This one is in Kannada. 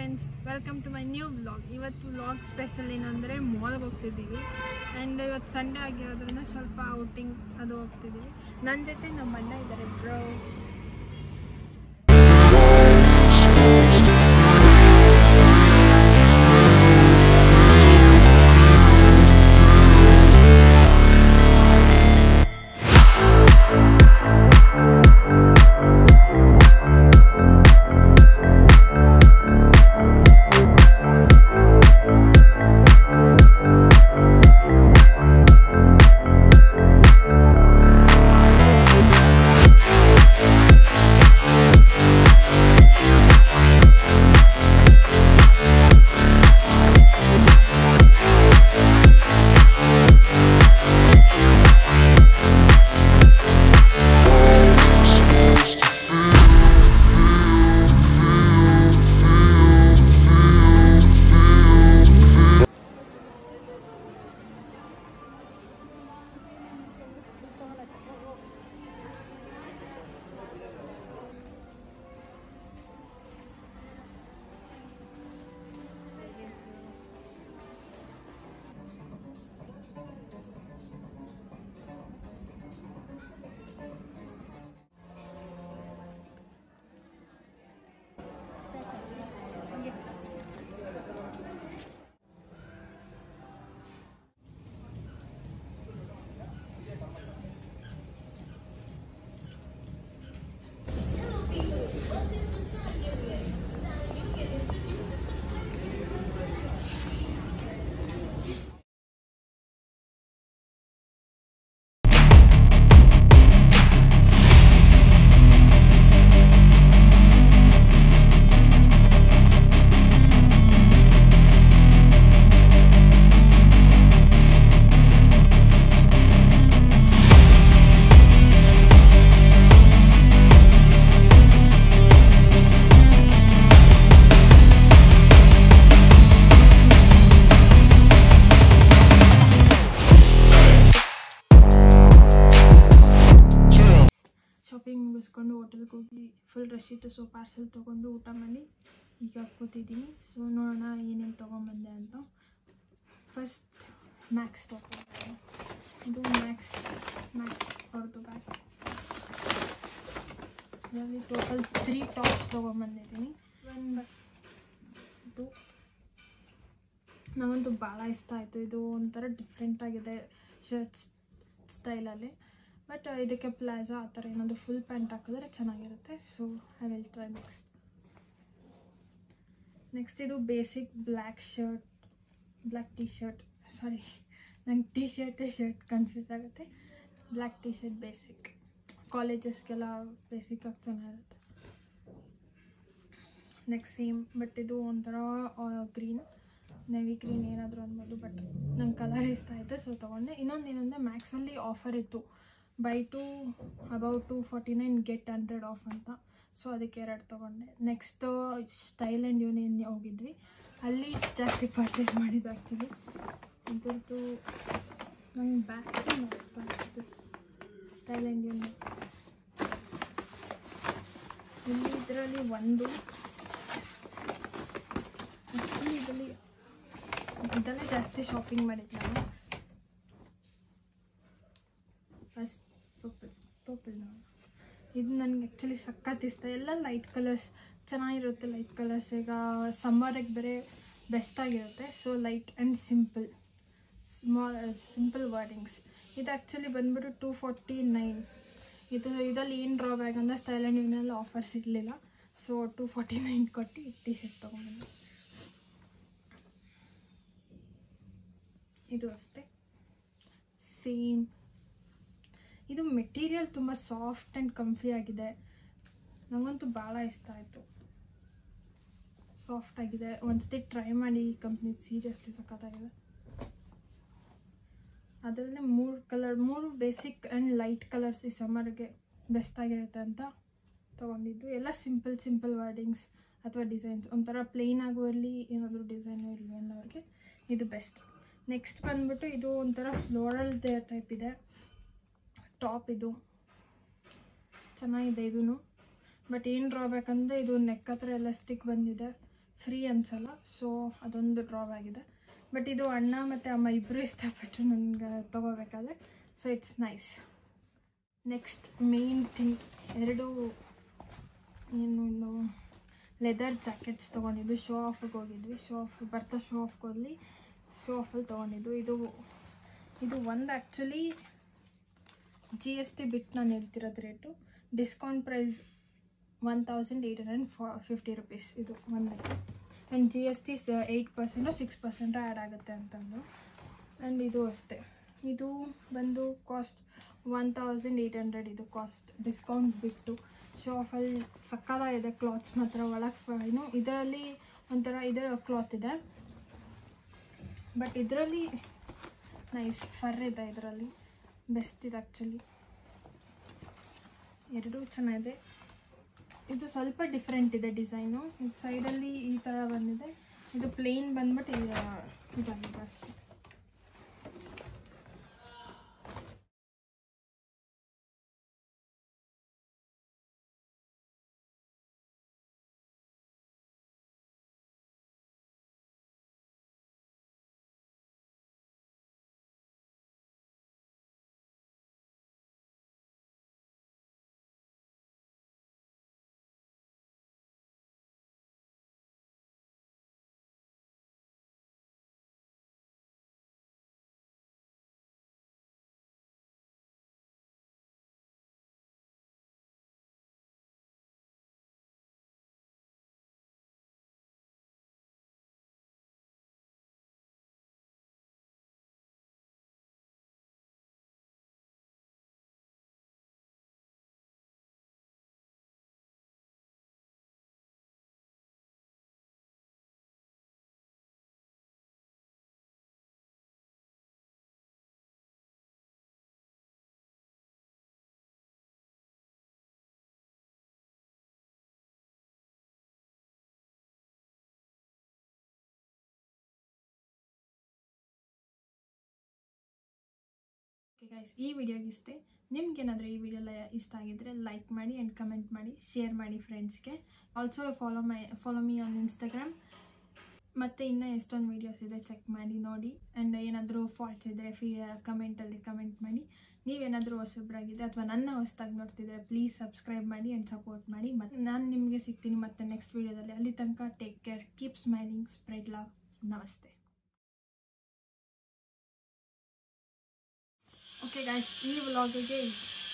friends welcome to my new vlog ಇವತ್ತು ವ್ಲಾಗ್ ಸ್ಪೆಷಲ್ ಏನಂದರೆ ಮಾಲ್ಗೆ ಹೋಗ್ತಿದ್ದೀವಿ ಆ್ಯಂಡ್ ಇವತ್ತು ಸಂಡೇ ಆಗಿರೋದ್ರಿಂದ ಸ್ವಲ್ಪ ಔಟಿಂಗ್ ಅದು ಹೋಗ್ತಿದ್ದೀವಿ ನನ್ನ ಜೊತೆ ನಮ್ಮ ಅಣ್ಣ ಇದ್ದಾರೆ ಬ್ರೋ ಶಾಪಿಂಗ್ ಮುಗಿಸ್ಕೊಂಡು ಹೋಟೆಲ್ಗೆ ಹೋಗಿ ಫುಲ್ ರಶ್ ಇತ್ತು ಸೊ ಪಾರ್ಸೆಲ್ ತೊಗೊಂಡು ಊಟ ಮಾಡಿ ಈಗ ಕೂತಿದ್ದೀನಿ ಸೊ ನೋಡೋಣ ಏನೇನು ತೊಗೊಂಬಂದೆ ಅಂತ ಫಸ್ಟ್ ಮ್ಯಾಕ್ಸ್ ತೊಗೊಂಡೆ ಇದು ಮ್ಯಾಕ್ಸ್ ಮ್ಯಾಕ್ಸ್ ಅವ್ರದ್ದು ಬ್ಯಾಗ್ ಇದರಲ್ಲಿ ಟೋಟಲ್ ತ್ರೀ ಟಾಪ್ಸ್ ತೊಗೊಂಬಂದಿದ್ದೀನಿ ಒಂದು ಇದು ನನಗಂತೂ ಭಾಳ ಇಷ್ಟ ಆಯಿತು ಇದು ಒಂಥರ ಡಿಫ್ರೆಂಟ್ ಆಗಿದೆ ಶರ್ಟ್ಸ್ ಸ್ಟೈಲಲ್ಲಿ ಬಟ್ ಇದಕ್ಕೆ ಪ್ಲಾಜೋ ಆ ಥರ ಏನಾದರೂ ಫುಲ್ ಪ್ಯಾಂಟ್ ಹಾಕಿದ್ರೆ ಚೆನ್ನಾಗಿರುತ್ತೆ so I will try next next ಇದು basic black shirt black T shirt sorry ನಂಗೆ ಟಿ ಶರ್ಟ್ ಶರ್ಟ್ ಕನ್ಫ್ಯೂಸ್ ಆಗುತ್ತೆ ಬ್ಲ್ಯಾಕ್ ಟಿ ಶರ್ಟ್ ಬೇಸಿಕ್ ಕಾಲೇಜಸ್ಗೆಲ್ಲ ಬೇಸಿಕ್ಕಾಗಿ ಚೆನ್ನಾಗಿರುತ್ತೆ ನೆಕ್ಸ್ಟ್ ಸೇಮ್ ಬಟ್ ಇದು ಒಂಥರ ಗ್ರೀನ್ ನೆವಿ ಗ್ರೀನ್ ಏನಾದರೂ ಅನ್ಬೋದು ಬಟ್ ನಂಗೆ ಕಲರ್ ಇಷ್ಟ ಆಯಿತು ಸೊ ತೊಗೊಂಡೆ ಇನ್ನೊಂದು ಏನಂದರೆ ಮ್ಯಾಕ್ಸಲ್ಲಿ ಆಫರ್ ಇತ್ತು buy two about two forty nine get hundred off ಅಂತ ಸೊ ಅದಕ್ಕೆ ಎರಡು ತೊಗೊಂಡೆ ನೆಕ್ಸ್ಟು ಸ್ಟೈಲ್ ಆ್ಯಂಡ್ ಯೂನಿಯನ್ ಹೋಗಿದ್ವಿ ಅಲ್ಲಿ ಜಾಸ್ತಿ ಪರ್ಚೇಸ್ ಮಾಡಿದ್ದು ಆ್ಯಕ್ಚುಲಿ ಇದ್ರದ್ದು ನಂಗೆ ಬ್ಯಾಗ್ ಮಸ್ತ್ ಆಗ್ತಿತ್ತು ಸ್ಟೈಲ್ ಆ್ಯಂಡ್ ಯೂನಿಯನ್ ಇಲ್ಲಿ ಇದರಲ್ಲಿ ಒಂದು ಆ್ಯಕ್ಚುಲಿ ಇದರಲ್ಲಿ ಇದಲ್ಲೇ ಜಾಸ್ತಿ ಶಾಪಿಂಗ್ ಮಾಡಿದ್ದು ನಾನು ಫಸ್ಟ್ ಪರ್ಪಲ್ ಪರ್ಪಲ್ ನೋಡಿ ಇದು ನನಗೆ ಆ್ಯಕ್ಚುಲಿ ಸಖತ್ ಇಷ್ಟ ಎಲ್ಲ ಲೈಟ್ ಕಲರ್ಸ್ ಚೆನ್ನಾಗಿರುತ್ತೆ ಲೈಟ್ ಕಲರ್ಸ್ ಈಗ ಸಮ್ಮರಿಗೆ ಬೇರೆ ಬೆಸ್ಟಾಗಿರುತ್ತೆ so light and simple small simple wordings ಇದು ಆ್ಯಕ್ಚುಲಿ ಬಂದ್ಬಿಟ್ಟು ಟೂ ಫಾರ್ಟಿ ನೈನ್ ಇದು ಇದರಲ್ಲಿ ಏನು ಡ್ರಾಬ್ಯಾಕ್ ಅಂದರೆ ಸ್ಟೈಲ್ ಆ್ಯಂಡ್ ಯೂನಲ್ಲಿ ಆಫರ್ಸ್ ಇರಲಿಲ್ಲ ಸೊ ಟೂ ಫಾರ್ಟಿ ನೈನ್ ಕೊಟ್ಟು ಟಿ ಶರ್ಟ್ ತೊಗೊಂಬಂದೆ ಇದು ಅಷ್ಟೇ ಸೇಮ್ ಇದು ಮೆಟೀರಿಯಲ್ ತುಂಬ ಸಾಫ್ಟ್ ಆ್ಯಂಡ್ ಕಂಫಿ ಆಗಿದೆ ನನಗಂತೂ ಭಾಳ ಇಷ್ಟ ಆಯಿತು ಸಾಫ್ಟ್ ಆಗಿದೆ ಒಂದ್ಸತಿ ಟ್ರೈ ಮಾಡಿ ಈ ಕಂಪ್ನಿ ಸೀರಿಯಸ್ಲಿ ಸಖತ್ತಾಗಿದೆ ಅದರಲ್ಲೇ ಮೂರು ಕಲರ್ ಮೂರು ಬೇಸಿಕ್ ಆ್ಯಂಡ್ ಲೈಟ್ ಕಲರ್ಸ್ ಈ ಸಮ್ಮರ್ಗೆ ಬೆಸ್ಟ್ ಆಗಿರುತ್ತೆ ಅಂತ ತೊಗೊಂಡಿದ್ದು ಎಲ್ಲ ಸಿಂಪಲ್ ಸಿಂಪಲ್ ವರ್ಡಿಂಗ್ಸ್ ಅಥವಾ ಡಿಸೈನ್ಸ್ ಒಂಥರ ಪ್ಲೇನ್ ಆಗೋ ಇರಲಿ ಏನಾದರೂ ಡಿಸೈನು ಇರಲಿ ಅನ್ನೋರಿಗೆ ಇದು ಬೆಸ್ಟ್ ನೆಕ್ಸ್ಟ್ ಬಂದ್ಬಿಟ್ಟು ಇದು ಒಂಥರ ಫ್ಲೋರಲ್ ಟೈಪ್ ಇದೆ ಟಾಪ್ ಇದು ಚೆನ್ನಾಗಿದೆ ಇದೂ ಬಟ್ ಏನು ಡ್ರಾಬ್ಯಾಕ್ ಅಂದರೆ ಇದು ನೆಕ್ ಹತ್ರ ಎಲ್ಲ ಸ್ಟಿಕ್ ಬಂದಿದೆ ಫ್ರೀ ಅನ್ಸಲ್ಲ ಸೊ ಅದೊಂದು ಡ್ರಾವ್ ಆಗಿದೆ ಬಟ್ ಇದು ಅಣ್ಣ ಮತ್ತು ಅಮ್ಮ ಇಬ್ಬರು ಇಷ್ಟಪಟ್ಟು ನನಗೆ ತೊಗೋಬೇಕಾದ್ರೆ so it's nice next main thing ಎರಡು ಏನು ಇನ್ನು ಲೆದರ್ ಜಾಕೆಟ್ಸ್ ತೊಗೊಂಡಿದ್ದು ಶೋ ಆಫಿಗೆ ಹೋಗಿದ್ವಿ ಶೋ ಆಫ್ ಬರ್ತಾ ಶೋ ಆಫ್ಗೆ ಹೋದ್ಲಿ ಶೋ ಆಫಲ್ಲಿ ತೊಗೊಂಡಿದ್ದು ಇದು ಇದು ಒಂದು ಆ್ಯಕ್ಚುಲಿ ಜಿ ಎಸ್ ಟಿ ಬಿಟ್ಟು ನಾನು ಹೇಳ್ತಿರೋದು rate discount price one thousand eight hundred ಫಾ ಫಿಫ್ಟಿ ರುಪೀಸ್ ಇದು ಒಂದಕ್ಕೆ and G S T eight percent six percent add ಆಗುತ್ತೆ ಅಂತಂದು ಆ್ಯಂಡ್ ಇದು ಅಷ್ಟೇ ಇದು ಬಂದು cost one thousand eight hundred ಇದು ಕಾಸ್ಟ್ ಡಿಸ್ಕೌಂಟ್ ಬಿಟ್ಟು ಶೋ ಆಫಲ್ಲಿ ಸಕ್ಕತ್ತಾಗಿದೆ ಕ್ಲಾತ್ಸ್ ಮಾತ್ರ ಒಳಗೆ ಏನು ಇದರಲ್ಲಿ ಒಂಥರ ಇದರ ಕ್ಲಾತ್ ಇದೆ ಬಟ್ ಇದರಲ್ಲಿ ನೈಸ್ ಫರ್ ಇದೆ ಇದರಲ್ಲಿ ಬೆಸ್ಟ್ ಇದೆ ಆ್ಯಕ್ಚುಲಿ ಎರಡೂ ಚೆನ್ನಾಗಿದೆ ಇದು ಸ್ವಲ್ಪ ಡಿಫ್ರೆಂಟ್ ಇದೆ ಡಿಸೈನು ಇದು ಸೈಡಲ್ಲಿ ಈ ಥರ ಬಂದಿದೆ ಇದು ಪ್ಲೇನ್ ಬಂದ್ಬಿಟ್ಟು ಇದು ಇದಾಗಿದೆ ಅಷ್ಟೇ ಓಕೆ ಗೈಸ್ ಈ ವಿಡಿಯೋಗೆ ಇಷ್ಟೇ ನಿಮ್ಗೇನಾದರೂ ಈ ವಿಡಿಯೋ ಇಷ್ಟ ಆಗಿದ್ರೆ ಲೈಕ್ ಮಾಡಿ ಆ್ಯಂಡ್ ಕಮೆಂಟ್ ಮಾಡಿ ಶೇರ್ ಮಾಡಿ ಫ್ರೆಂಡ್ಸ್ಗೆ also follow my follow me on Instagram ಮತ್ತು ಇನ್ನೂ ಎಷ್ಟೊಂದು ವೀಡಿಯೋಸ್ ಇದೆ ಚೆಕ್ ಮಾಡಿ ನೋಡಿ ಆ್ಯಂಡ್ ಏನಾದರೂ ಫಾಲ್ಟ್ಸ್ ಇದ್ದರೆ ಫೀ ಕಮೆಂಟಲ್ಲಿ ಕಮೆಂಟ್ ಮಾಡಿ ನೀವೇನಾದರೂ ಹೊಸಬ್ರಾಗಿದೆ ಅಥವಾ ನನ್ನ ಹೊಸದಾಗಿ ನೋಡ್ತಿದ್ರೆ ಪ್ಲೀಸ್ ಸಬ್ಸ್ಕ್ರೈಬ್ ಮಾಡಿ ಆ್ಯಂಡ್ ಸಪೋರ್ಟ್ ಮಾಡಿ ಮತ್ತು ನಾನು ನಿಮಗೆ ಸಿಗ್ತೀನಿ ಮತ್ತೆ ನೆಕ್ಸ್ಟ್ ವೀಡಿಯೋದಲ್ಲಿ ಅಲ್ಲಿ ತನಕ take care keep smiling spread love ನಮಸ್ತೆ ಓಕೆ ಗಾಯ್ಸ್ ಈ ವ್ಲಾಗಿಗೆ